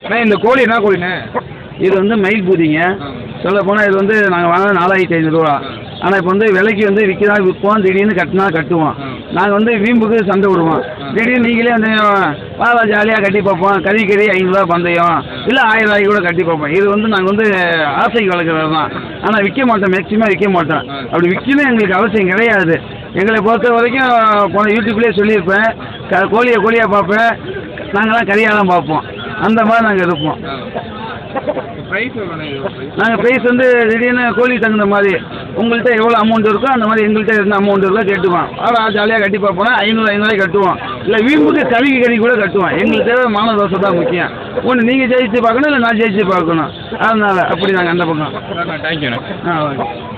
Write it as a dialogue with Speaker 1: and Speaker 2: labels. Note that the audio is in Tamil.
Speaker 1: அண்ணா இந்த கோழி என்ன கோழிண்ணே
Speaker 2: இது வந்து மயில் பூதிங்க சொல்ல போனால் இது வந்து நாங்கள் வாங்கினது நாலாயிரத்தி ஐநூறுரூவா ஆனால் இப்போ வந்து விலைக்கு வந்து விற்கிறா விற்போம் திடீர்னு கட்டினா கட்டுவோம் நாங்கள் வந்து வீம்புக்கு சண்டை விடுவோம் திடீர்னு நீங்களே வந்து வா வா ஜாலியாக கட்டி பார்ப்போம் கறி கறி ஐநூறுரூவா பந்தயம் இல்லை ஆயிரம் ரூபாய்க்கு கூட கட்டி பார்ப்போம் இது வந்து நாங்கள் வந்து ஆசைக்கு வளர்க்குறது தான் ஆனால் விற்க மாட்டோம் மேக்ஸிமம் விற்க மாட்டோம் அப்படி விற்கணும் எங்களுக்கு அவசியம் கிடையாது எங்களை பொறுத்த வரைக்கும் போன யூடியூப்லேயே சொல்லியிருப்பேன் க கோழியை கோழியாக பார்ப்பேன் நாங்களாம் கறியாக தான் பார்ப்போம் அந்த மாதிரி நாங்கள் இருப்போம்
Speaker 1: ப்ரைஸ் எவ்வளோண்ணே இது ப்ரைஸ்
Speaker 2: நாங்கள் ப்ரைஸ் வந்து திடீர்னு கோழி தகுந்த மாதிரி உங்கள்கிட்ட எவ்வளோ அமௌண்ட் இருக்கோ அந்த மாதிரி எங்கள்கிட்ட இருந்த அமௌண்ட் இருக்கோ கேட்டுவோம் ஆடா ஜாலியாக கட்டி பார்ப்போம் ஐநூறு ஐநூறுவாய் கட்டுவோம் இல்லை வீம்புக்கு கவிக்கு கறி கூட கட்டுவோம் எங்களுக்கு தேவை மான தோசை தான் முக்கியம் ஒன்று நீங்கள் ஜெயிச்சு பார்க்கணும் இல்லை நான் ஜெயிச்சு பார்க்கணும் அதனால் அப்படி நாங்கள் அந்த பக்கம்
Speaker 1: தேங்க்யூண்ணே
Speaker 2: ஆ ஓகே